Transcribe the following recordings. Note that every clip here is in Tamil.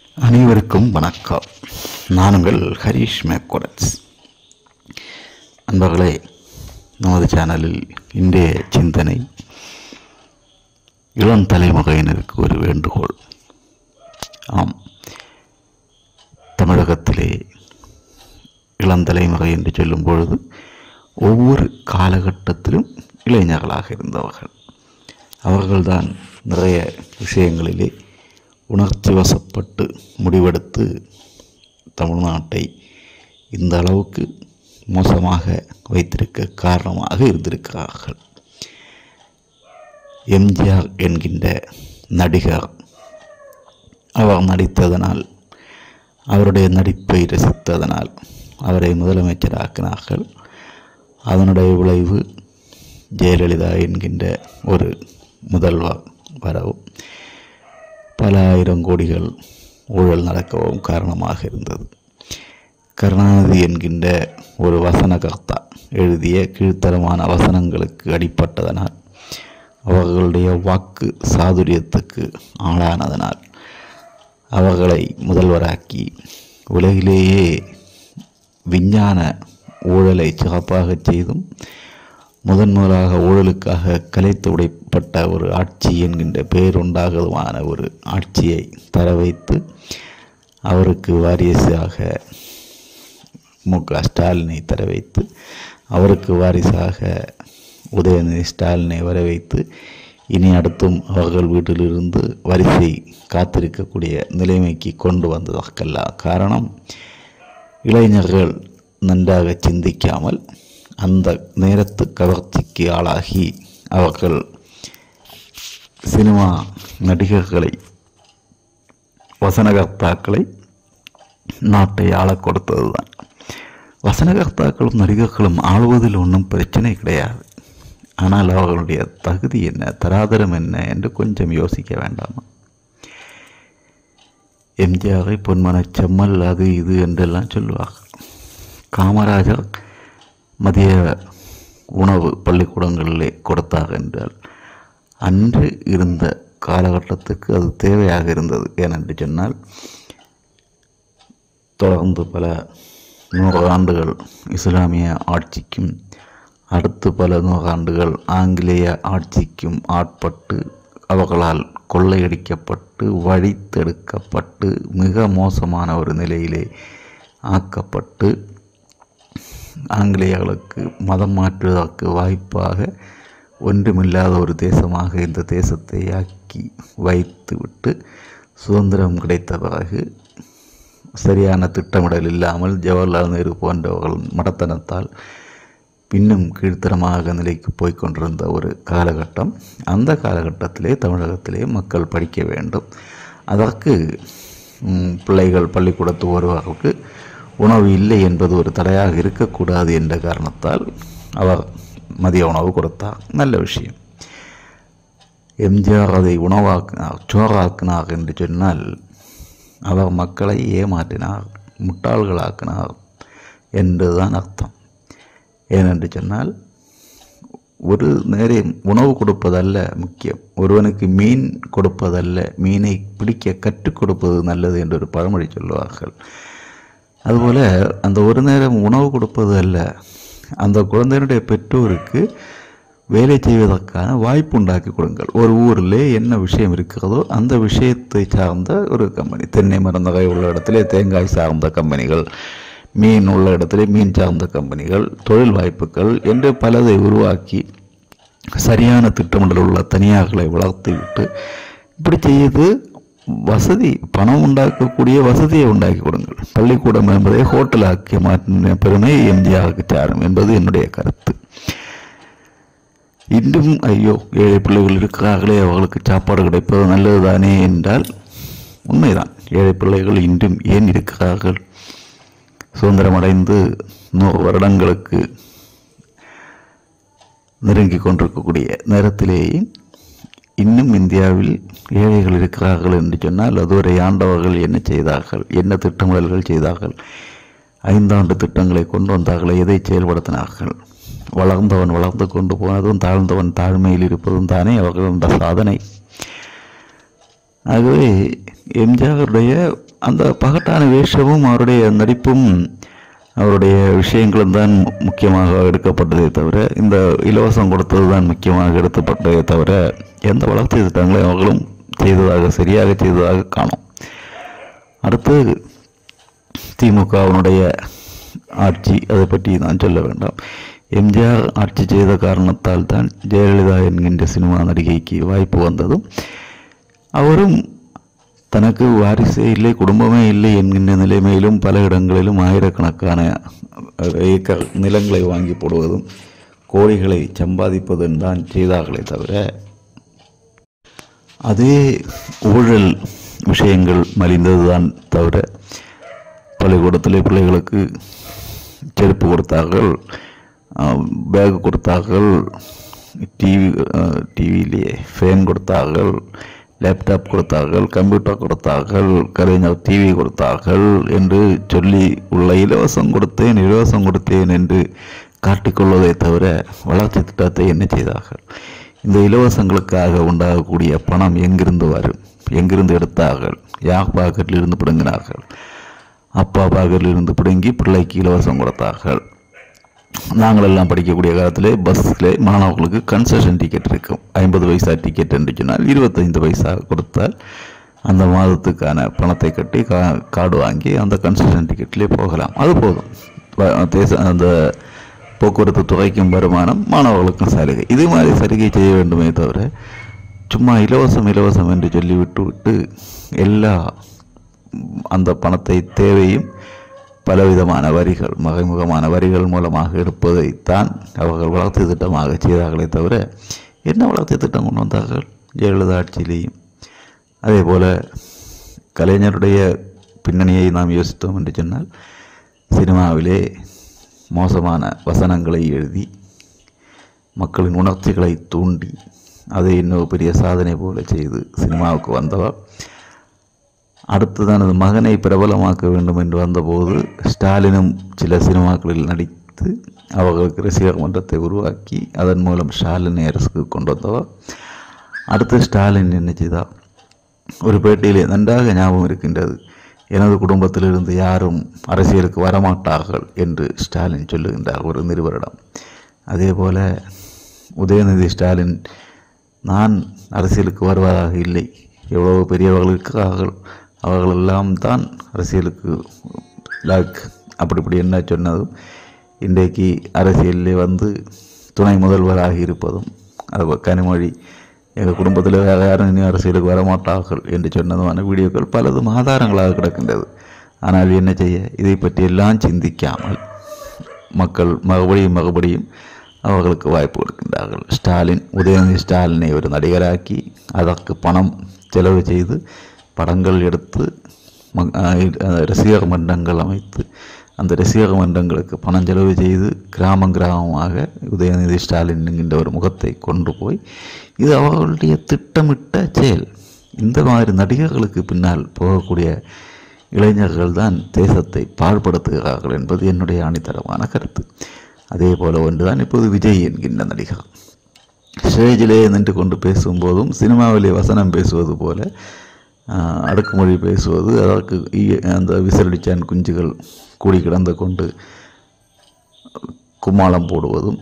அனைவருக்கும் வணக்கம் நான் உங்கள் ஹரீஷ் மேக்கோடன்ஸ் அன்பர்களே நமது சேனலில் இன்றைய சிந்தனை இளம் தலைமுறையினருக்கு ஒரு வேண்டுகோள் ஆம் தமிழகத்திலே இளம் தலைமுறை என்று சொல்லும் பொழுது ஒவ்வொரு காலகட்டத்திலும் இளைஞர்களாக இருந்தவர்கள் அவர்கள்தான் நிறைய விஷயங்களிலே உணர்ச்சி வசப்பட்டு முடிவெடுத்து தமிழ்நாட்டை இந்த அளவுக்கு மோசமாக வைத்திருக்க காரணமாக இருந்திருக்கிறார்கள் எம்ஜிஆர் என்கின்ற நடிகர் அவர் நடித்ததனால் அவருடைய நடிப்பை ரசித்ததனால் அவரை முதலமைச்சராக்கினார்கள் அதனுடைய விளைவு ஜெயலலிதா என்கின்ற ஒரு முதல்வர் வரவும் பல ஆயிரம் கோடிகள் ஊழல் நடக்கவும் காரணமாக இருந்தது கருணாநிதி என்கின்ற ஒரு வசனகர்த்தா எழுதிய கீழ்த்தரமான வசனங்களுக்கு அடிப்பட்டதனால் அவர்களுடைய வாக்கு சாதுரியத்துக்கு ஆளானதனால் அவர்களை முதல்வராக்கி உலகிலேயே விஞ்ஞான ஊழலை சிறப்பாக செய்தும் முதன் முதலாக ஊழலுக்காக கலைத்து உடைப்பட்ட ஒரு ஆட்சி என்கின்ற பேருண்டாகதுமான ஒரு ஆட்சியை தர வைத்து அவருக்கு வாரிசாக மு க ஸ்டாலினை தர வைத்து அவருக்கு வாரிசாக உதயநிதி ஸ்டாலினை வர வைத்து இனி அடுத்தும் அவர்கள் வீட்டிலிருந்து வரிசை காத்திருக்கக்கூடிய நிலைமைக்கு கொண்டு வந்ததற்கெல்லாம் காரணம் இளைஞர்கள் நன்றாக சிந்திக்காமல் அந்த நேரத்து கவர்ச்சிக்கு ஆளாகி அவர்கள் சினிமா நடிகர்களை வசனகர்த்தாக்களை நாட்டை ஆளக் கொடுத்தது தான் வசனகர்த்தாக்களும் நடிகர்களும் ஆளுவதில் ஒன்றும் பிரச்சனை கிடையாது ஆனால் அவர்களுடைய தகுதி என்ன தராதரம் என்ன என்று கொஞ்சம் யோசிக்க வேண்டாமா எம்ஜிஆரை பொன்மனச் செம்மல் அது இது என்றெல்லாம் சொல்லுவார்கள் காமராஜர் மதிய உணவு பள்ளிக்கூடங்களிலே கொடுத்தார் என்றால் அன்று இருந்த காலகட்டத்துக்கு அது தேவையாக இருந்தது ஏனென்று சொன்னால் தொடர்ந்து பல நூறு ஆண்டுகள் இஸ்லாமிய ஆட்சிக்கும் அடுத்து பல நூறாண்டுகள் ஆங்கிலேய ஆட்சிக்கும் ஆட்பட்டு அவர்களால் கொள்ளையடிக்கப்பட்டு வழித்தெடுக்கப்பட்டு மிக மோசமான ஒரு நிலையிலே ஆக்கப்பட்டு ஆங்கிலேயர்களுக்கு மதம் மாற்றுவதற்கு வாய்ப்பாக ஒன்றுமில்லாத ஒரு தேசமாக இந்த தேசத்தை ஆக்கி வைத்துவிட்டு சுதந்திரம் கிடைத்த பிறகு சரியான திட்டமிடல் இல்லாமல் ஜவஹர்லால் நேரு போன்றவர்கள் மடத்தனத்தால் பின்னும் கீழ்த்தரமாக நிலைக்கு போய் கொண்டிருந்த ஒரு காலகட்டம் அந்த காலகட்டத்திலே தமிழகத்திலே மக்கள் படிக்க வேண்டும் அதற்கு பிள்ளைகள் பள்ளிக்கூடத்து வருவதற்கு உணவு இல்லை என்பது ஒரு தடையாக இருக்கக்கூடாது என்ற காரணத்தால் அவர் மதிய உணவு கொடுத்தார் நல்ல விஷயம் எம்ஜிஆர் அதை உணவாக்கினார் சோறாக்கினார் என்று சொன்னால் அவர் மக்களை ஏமாற்றினார் முட்டாள்களாக்கினார் என்றுதான் அர்த்தம் ஏனென்று சொன்னால் ஒரு நேரம் உணவு கொடுப்பதல்ல முக்கியம் ஒருவனுக்கு மீன் கொடுப்பதல்ல மீனை பிடிக்க கற்றுக் கொடுப்பது நல்லது என்று ஒரு பழமொழி சொல்லுவார்கள் அதுபோல் அந்த ஒரு நேரம் உணவு கொடுப்பது அல்ல அந்த குழந்தையினுடைய பெற்றோருக்கு வேலை செய்வதற்கான வாய்ப்பு உண்டாக்கி கொடுங்கள் ஒரு ஊரில் என்ன விஷயம் இருக்கிறதோ அந்த விஷயத்தை சார்ந்த ஒரு கம்பெனி தென்னை மருந்தகை உள்ள இடத்துல தேங்காய் சார்ந்த கம்பெனிகள் மீன் உள்ள இடத்துல மீன் சார்ந்த கம்பெனிகள் தொழில் வாய்ப்புகள் என்று பலதை உருவாக்கி சரியான திட்டமிடல் உள்ள தனியார்களை வளர்த்து விட்டு இப்படி செய்து வசதி பணம் உண்டாக்கக்கூடிய வசதியை உண்டாக்கி கொடுங்கள் பள்ளிக்கூடம் என்பதை ஹோட்டல் ஆக்கிய மாற்றின பெருமை எம்ஜிஆருக்கு சாரும் என்பது என்னுடைய கருத்து இன்றும் ஐயோ ஏழை பிள்ளைகள் இருக்கிறார்களே அவர்களுக்கு சாப்பாடு கிடைப்பது நல்லது தானே என்றால் உண்மைதான் ஏழை பிள்ளைகள் இன்றும் ஏன் இருக்கிறார்கள் சுதந்திரம் அடைந்து நூறு வருடங்களுக்கு நெருங்கி கொண்டிருக்கக்கூடிய நேரத்திலேயே இன்னும் இந்தியாவில் ஏழைகள் இருக்கிறார்கள் என்று சொன்னால் அதுவரை ஆண்டவர்கள் என்ன செய்தார்கள் என்ன திட்டமிடல்கள் செய்தார்கள் ஐந்தாண்டு திட்டங்களை கொண்டு வந்தார்கள் எதை செயல்படுத்தினார்கள் வளர்ந்தவன் வளர்ந்து கொண்டு போனதும் தாழ்ந்தவன் தாழ்மையில் இருப்பதும் தானே அவர்கள் என்ற சாதனை ஆகவே எம்ஜிஆருடைய அந்த பகட்டான வேஷமும் அவருடைய நடிப்பும் அவருடைய விஷயங்களும் தான் முக்கியமாக எடுக்கப்பட்டதே தவிர இந்த இலவசம் கொடுத்தது தான் முக்கியமாக எடுக்கப்பட்டதே தவிர எந்த வளர்ச்சி திட்டங்களையும் அவர்களும் செய்ததாக சரியாக செய்ததாக காணும் அடுத்து திமுகவினுடைய ஆட்சி அதை பற்றி நான் சொல்ல வேண்டாம் எம்ஜிஆர் ஆட்சி செய்த காரணத்தால் தான் ஜெயலலிதா என்கின்ற சினிமா நடிகைக்கு வாய்ப்பு வந்ததும் அவரும் தனக்கு வாரிசே இல்லை குடும்பமே இல்லை என்கின்ற நிலைமையிலும் பல இடங்களிலும் ஆயிரக்கணக்கான ஏக்கர் நிலங்களை வாங்கி போடுவதும் கோடிகளை சம்பாதிப்பதும் தான் செய்தார்களே தவிர அதே ஊழல் விஷயங்கள் மலிந்ததுதான் தவிர பள்ளிக்கூடத்திலே பிள்ளைகளுக்கு செருப்பு கொடுத்தார்கள் பேக் கொடுத்தார்கள் டிவி டிவியிலே ஃபேன் கொடுத்தார்கள் லேப்டாப் கொடுத்தார்கள் கம்ப்யூட்டர் கொடுத்தார்கள் கலைஞர் டிவி கொடுத்தார்கள் என்று சொல்லி உள்ள இலவசம் கொடுத்தேன் இலவசம் கொடுத்தேன் என்று காட்டிக்கொள்வதை தவிர வளர்ச்சி திட்டத்தை என்ன செய்தார்கள் இந்த இலவசங்களுக்காக உண்டாகக்கூடிய பணம் எங்கிருந்து வரும் எங்கிருந்து எடுத்தார்கள் யார் பாக்கெட்டில் இருந்து பிடுங்கினார்கள் அப்பா பாக்கெட்டில் இருந்து பிடுங்கி பிள்ளைக்கு இலவசம் கொடுத்தார்கள் நாங்கள் எல்லாம் படிக்கக்கூடிய காலத்தில் பஸ்ஸில் மாணவர்களுக்கு கன்செஷன் டிக்கெட் இருக்கும் ஐம்பது பைசா டிக்கெட் என்று சொன்னால் இருபத்தைந்து பைசா கொடுத்தால் அந்த மாதத்துக்கான பணத்தை கட்டி கா கார்டு வாங்கி அந்த கன்செஷன் டிக்கெட்லேயே போகலாம் அது போதும் வ- தேச அந்த போக்குவரத்து துறைக்கும் வருமானம் மாணவர்களுக்கும் சலுகை இது மாதிரி சலுகை செய்ய வேண்டுமே தவிர சும்மா இலவசம் இலவசம் என்று சொல்லி விட்டு விட்டு எல்லா அந்த பணத்தை தேவையும் பலவிதமான வரிகள் மறைமுகமான வரிகள் மூலமாக எடுப்பதைத்தான் அவர்கள் வளர்ச்சி திட்டமாக செய்தார்களே தவிர என்ன வளர்ச்சி திட்டம் கொண்டு வந்தார்கள் ஜெயலலிதா ஆட்சியிலேயும் அதே போல் கலைஞருடைய பின்னணியை நாம் யோசித்தோம் என்று சொன்னால் சினிமாவிலே மோசமான வசனங்களை எழுதி மக்களின் உணர்ச்சிகளை தூண்டி அதை இன்னும் பெரிய சாதனை போல செய்து சினிமாவுக்கு வந்தவர் அடுத்து தனது மகனை பிரபலமாக்க வேண்டும் என்று வந்தபோது ஸ்டாலினும் சில சினிமாக்களில் நடித்து அவர்களுக்கு ரசிகர் மன்றத்தை உருவாக்கி அதன் மூலம் ஸ்டாலினை அரசுக்கு கொண்டு வந்தவர் அடுத்து ஸ்டாலின் என்ன செய்தார் ஒரு பேட்டியிலே நன்றாக ஞாபகம் இருக்கின்றது எனது குடும்பத்திலிருந்து யாரும் அரசியலுக்கு வரமாட்டார்கள் என்று ஸ்டாலின் சொல்லுகின்றார் ஒரு நிருபரிடம் அதே போல உதயநிதி ஸ்டாலின் நான் அரசியலுக்கு வருவதாக இல்லை எவ்வளவு பெரியவர்கள் இருக்கிறார்கள் அவர்களெல்லாம் தான் அரசியலுக்கு லாக் அப்படி இப்படி என்ன சொன்னதும் இன்றைக்கு அரசியலில் வந்து துணை முதல்வராக இருப்பதும் அது கனிமொழி எங்கள் குடும்பத்தில் வேறு யாரும் இனி அரசியலுக்கு வரமாட்டார்கள் என்று சொன்னதுமான வீடியோக்கள் பலதும் ஆதாரங்களாக கிடக்கின்றது ஆனால் என்ன செய்ய இதை பற்றி எல்லாம் சிந்திக்காமல் மக்கள் மறுபடியும் மறுபடியும் அவர்களுக்கு வாய்ப்பு கொடுக்கின்றார்கள் ஸ்டாலின் உதயநிதி ஸ்டாலினை ஒரு நடிகராக்கி அதற்கு பணம் செலவு செய்து படங்கள் எடுத்து மக்- அஹ் ரசிகர் மன்றங்கள் அமைத்து அந்த ரசிகர் மன்றங்களுக்கு பணம் செலவு செய்து கிராமம் கிராமமாக உதயநிதி ஸ்டாலின் என்கின்ற ஒரு முகத்தை கொண்டு போய் இது அவர்களுடைய திட்டமிட்ட செயல் இந்த மாதிரி நடிகர்களுக்கு பின்னால் போகக்கூடிய இளைஞர்கள் தான் தேசத்தை பாழ்படுத்துகிறார்கள் என்பது என்னுடைய ஆணித்தரமான கருத்து அதே போல ஒன்றுதான் இப்போது விஜய் என்கின்ற நடிகர் ஸ்டேஜிலே நின்று கொண்டு பேசும்போதும் சினிமாவிலே வசனம் பேசுவது போல ஆஹ், அடுக்குமொழி பேசுவது அதற்கு ஈ- அந்த விசிலடிச்சான் குஞ்சுகள் கூடி கிடந்து கொண்டு கும்மாளம் போடுவதும்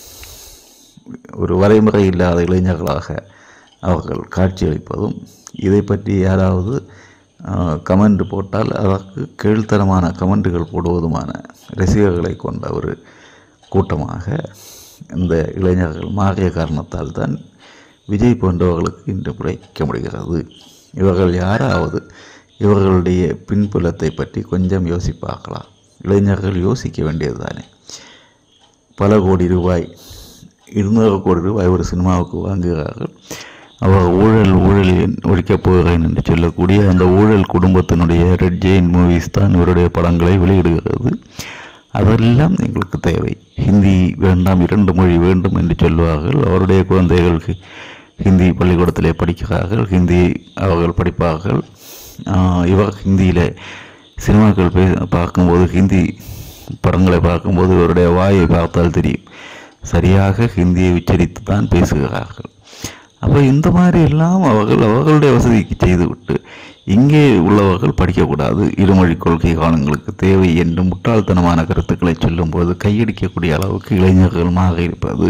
ஒரு வரைமுறை இல்லாத இளைஞர்களாக அவர்கள் காட்சியளிப்பதும் இதை பற்றி யாராவது கமெண்ட் போட்டால் அதற்கு கீழ்த்தரமான கமெண்ட்டுகள் போடுவதுமான ரசிகர்களை கொண்ட ஒரு கூட்டமாக இந்த இளைஞர்கள் மாறிய காரணத்தால் தான் விஜய் போன்றவர்களுக்கு இன்று பிழைக்க முடிகிறது இவர்கள் யாராவது இவர்களுடைய பின்புலத்தை பற்றி கொஞ்சம் யோசிப்பார்களா இளைஞர்கள் யோசிக்க வேண்டியது தானே பல கோடி ரூபாய் இருநூறு கோடி ரூபாய் ஒரு சினிமாவுக்கு வாங்குகிறார்கள் அவர் ஊழல் ஊழலில் ஒழிக்கப் போகிறேன் என்று சொல்லக்கூடிய அந்த ஊழல் குடும்பத்தினுடைய ரெட் ஜெயின் மூவிஸ் தான் இவருடைய படங்களை வெளியிடுகிறது அதெல்லாம் எங்களுக்கு தேவை ஹிந்தி வேண்டாம் இரண்டு மொழி வேண்டும் என்று சொல்லுவார்கள் அவருடைய குழந்தைகளுக்கு ஹிந்தி பள்ளிக்கூடத்திலே படிக்கிறார்கள் ஹிந்தி அவர்கள் படிப்பார்கள் ஆஹ் இவர் ஹிந்தியில் சினிமாக்கள் பே பார்க்கும்போது ஹிந்தி படங்களை பார்க்கும்போது இவருடைய வாயை பார்த்தால் தெரியும் சரியாக ஹிந்தியை உச்சரித்து தான் பேசுகிறார்கள் அப்போ இந்த மாதிரி எல்லாம் அவர்கள் அவர்களுடைய வசதிக்கு செய்துவிட்டு இங்கே உள்ளவர்கள் படிக்கக்கூடாது இருமொழி கொள்கை காலங்களுக்கு தேவை என்று முட்டாள்தனமான கருத்துக்களை சொல்லும்போது கையடிக்கக்கூடிய அளவுக்கு இளைஞர்கள் மாறி இருப்பது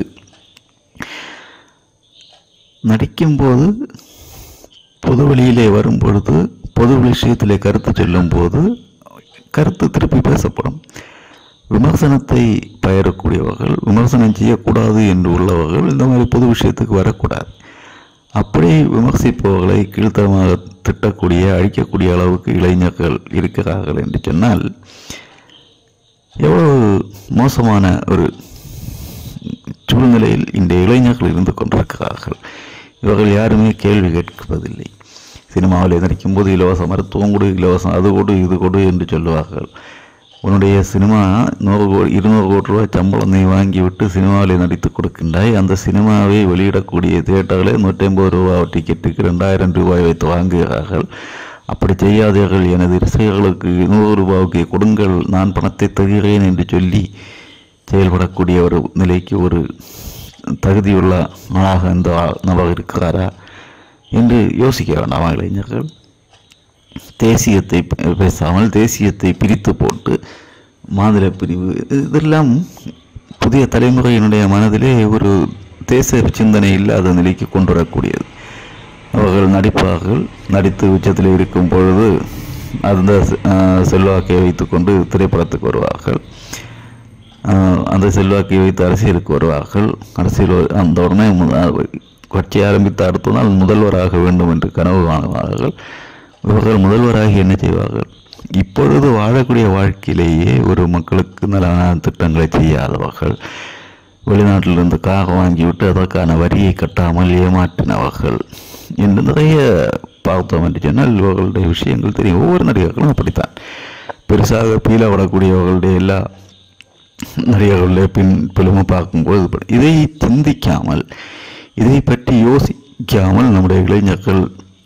நடிக்கும்போது பொது வெளியிலே வரும் பொழுது பொது விஷயத்திலே கருத்து சொல்லும்போது கருத்து திருப்பி பேசப்படும் விமர்சனத்தை பயிரக்கூடியவர்கள் விமர்சனம் செய்யக்கூடாது என்று உள்ளவர்கள் இந்த மாதிரி பொது விஷயத்துக்கு வரக்கூடாது அப்படி விமர்சிப்பவர்களை கீழ்த்தரமாக திட்டக்கூடிய அழிக்கக்கூடிய அளவுக்கு இளைஞர்கள் இருக்கிறார்கள் என்று சொன்னால் எவ்வளவு மோசமான ஒரு சூழ்நிலையில் இந்த இளைஞர்கள் இருந்து கொண்டிருக்கிறார்கள் இவர்கள் யாருமே கேள்வி கேட்பதில்லை சினிமாவில் நடிக்கும்போது இலவச மருத்துவம் கொடு இலவசம் அது கொடு இது கொடு என்று சொல்லுவார்கள் உன்னுடைய சினிமா நூறு கோடி இருநூறு கோடி ரூபாய் சம்பளம் நீ வாங்கிவிட்டு சினிமாவில் நடித்து கொடுக்கின்றாய் அந்த சினிமாவை வெளியிடக்கூடிய தியேட்டர்களே நூற்றி ஐம்பது ரூபா டிக்கெட்டுக்கு ரெண்டாயிரம் ரூபாய் வைத்து வாங்குகிறார்கள் அப்படி செய்யாதீர்கள் எனது ரசிகர்களுக்கு நூறு ரூபாய்க்கு கொடுங்கள் நான் பணத்தை தருகிறேன் என்று சொல்லி செயல்படக்கூடிய ஒரு நிலைக்கு ஒரு தகுதியுள்ள ஆளாக இந்த ஆள் நபர் இருக்கிறாரா என்று யோசிக்க வேண்டாமா இளைஞர்கள் தேசியத்தை பே- பேசாமல் தேசியத்தை பிரித்து போட்டு மாநில பிரிவு இதெல்லாம் புதிய தலைமுறையினுடைய மனதிலே ஒரு தேச சிந்தனை இல்லாத நிலைக்கு கொண்டு வரக்கூடியது அவர்கள் நடிப்பார்கள் நடித்து உச்சத்தில் இருக்கும் பொழுது அந்த அஹ், செல்வாக்கை வைத்துக்கொண்டு திரைப்படத்துக்கு வருவார்கள் ஆஹ் அந்த செல்வாக்கை வைத்து அரசியலுக்கு வருவார்கள் அரசியல் வ- அந்த உடனே மு- அஹ் கட்சி ஆரம்பித்த அடுத்த நாள் முதல்வராக வேண்டும் என்று கனவு காணுவார்கள் இவர்கள் முதல்வராகி என்ன செய்வார்கள் இப்பொழுது வாழக்கூடிய வாழ்க்கையிலேயே ஒரு மக்களுக்கு நலனான திட்டங்களை செய்யாதவர்கள் வெளிநாட்டிலிருந்து காக வாங்கிவிட்டு அதற்கான வரியை கட்டாமல் ஏமாற்றினவர்கள் என்று நிறைய பார்த்தோம் என்று சொன்னால் இவர்களுடைய விஷயங்கள் தெரியும் ஒவ்வொரு நடிகர்களும் அப்படித்தான் பெருசாக பீலப்படக்கூடியவர்களுடைய எல்லா நடிகர்களுடைய பின் பிலிமை பார்க்கும்போது இப்படி- இதை சிந்திக்காமல் இதை பற்றி யோசிக்காமல் நம்முடைய இளைஞர்கள்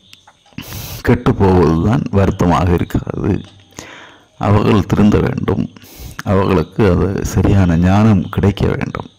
கெட்டு போவதுதான் வருத்தமாக இருக்கிறது அவர்கள் திருந்த வேண்டும் அவர்களுக்கு அது சரியான ஞானம் கிடைக்க வேண்டும்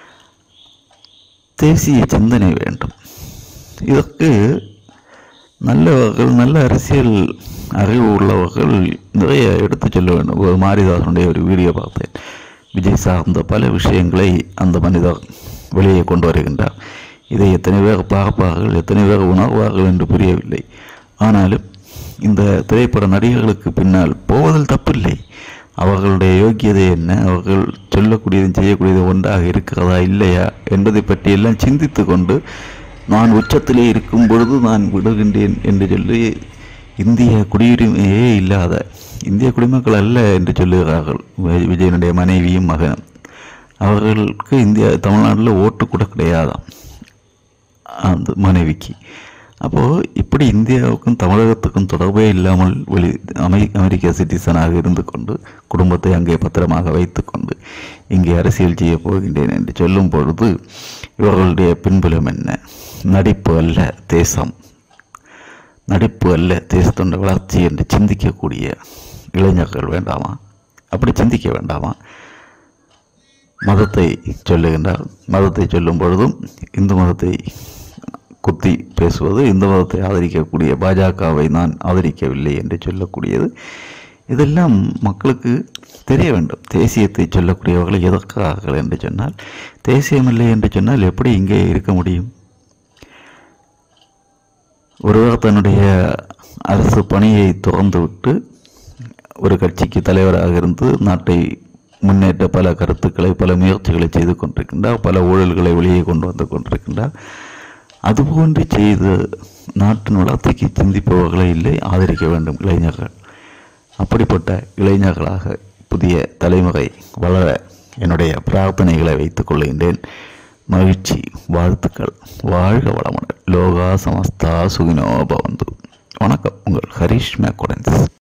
தேசிய சிந்தனை வேண்டும் இதற்கு நல்லவர்கள் நல்ல அரசியல் அறிவு உள்ளவர்கள் நிறைய எடுத்துச் சொல்ல வேண்டும் ஒரு மாரிதாசனுடைய ஒரு வீடியோ பார்த்தேன் விஜய் சார்ந்த பல விஷயங்களை அந்த மனிதர் வெளியே கொண்டு வருகின்றார் இதை எத்தனை பேர் பார்ப்பார்கள் எத்தனை பேர் உணர்வார்கள் என்று புரியவில்லை ஆனாலும் இந்த திரைப்பட நடிகர்களுக்கு பின்னால் போவதில் தப்பில்லை அவர்களுடைய யோக்கியதை என்ன அவர்கள் சொல்லக்கூடியதும் செய்யக்கூடியது ஒன்றாக இருக்கிறதா இல்லையா என்பதை பற்றியெல்லாம் சிந்தித்து கொண்டு நான் உச்சத்திலே இருக்கும் பொழுது நான் விடுகின்றேன் என்று சொல்லி இந்திய குடியுரிமையே இல்லாத இந்திய குடிமக்கள் அல்ல என்று சொல்லுகிறார்கள் வி- விஜயனுடைய மனைவியும் மகனும் அவர்களுக்கு இந்தியா தமிழ்நாட்டில் ஓட்டு கூட கிடையாதாம் அந்த மனைவிக்கு அப்போது இப்படி இந்தியாவுக்கும் தமிழகத்துக்கும் தொடர்பே இல்லாமல் வெளி அமெ அமெரிக்க சிட்டிசனாக இருந்து கொண்டு குடும்பத்தை அங்கே பத்திரமாக வைத்துக்கொண்டு இங்கே அரசியல் செய்ய போகின்றேன் என்று சொல்லும் பொழுது இவர்களுடைய பின்புலம் என்ன நடிப்பு அல்ல தேசம் நடிப்பு அல்ல தேசத்தோட வளர்ச்சி என்று சிந்திக்கக்கூடிய இளைஞர்கள் வேண்டாமா அப்படி சிந்திக்க வேண்டாமா மதத்தை சொல்லுகின்றார் மதத்தை சொல்லும் பொழுதும் இந்து மதத்தை குத்தி பேசுவது இந்து மதத்தை ஆதரிக்கக்கூடிய பாஜகவை நான் ஆதரிக்கவில்லை என்று சொல்லக்கூடியது இதெல்லாம் மக்களுக்கு தெரிய வேண்டும் தேசியத்தை சொல்லக்கூடியவர்கள் எதற்காக என்று சொன்னால் தேசியமில்லை என்று சொன்னால் எப்படி இங்கே இருக்க முடியும் ஒருவர் தன்னுடைய அரசு பணியை துறந்துவிட்டு ஒரு கட்சிக்கு தலைவராக இருந்து நாட்டை முன்னேற்ற பல கருத்துக்களை பல முயற்சிகளை செய்து கொண்டிருக்கின்றார் பல ஊழல்களை வெளியே கொண்டு வந்து கொண்டிருக்கின்றார் அதுபோன்று செய்து நாட்டின் வளர்ச்சிக்கு சிந்திப்பவர்களை இல்லை ஆதரிக்க வேண்டும் இளைஞர்கள் அப்படிப்பட்ட இளைஞர்களாக புதிய தலைமுறை வளர என்னுடைய பிரார்த்தனைகளை வைத்துக் கொள்கின்றேன் மகிழ்ச்சி வாழ்த்துக்கள் வாழ்க வளமுடன் லோகா சமஸ்தா சுகினோ பவந்து வணக்கம் உங்கள் ஹரிஷ் மேக்கோடன்ஸ்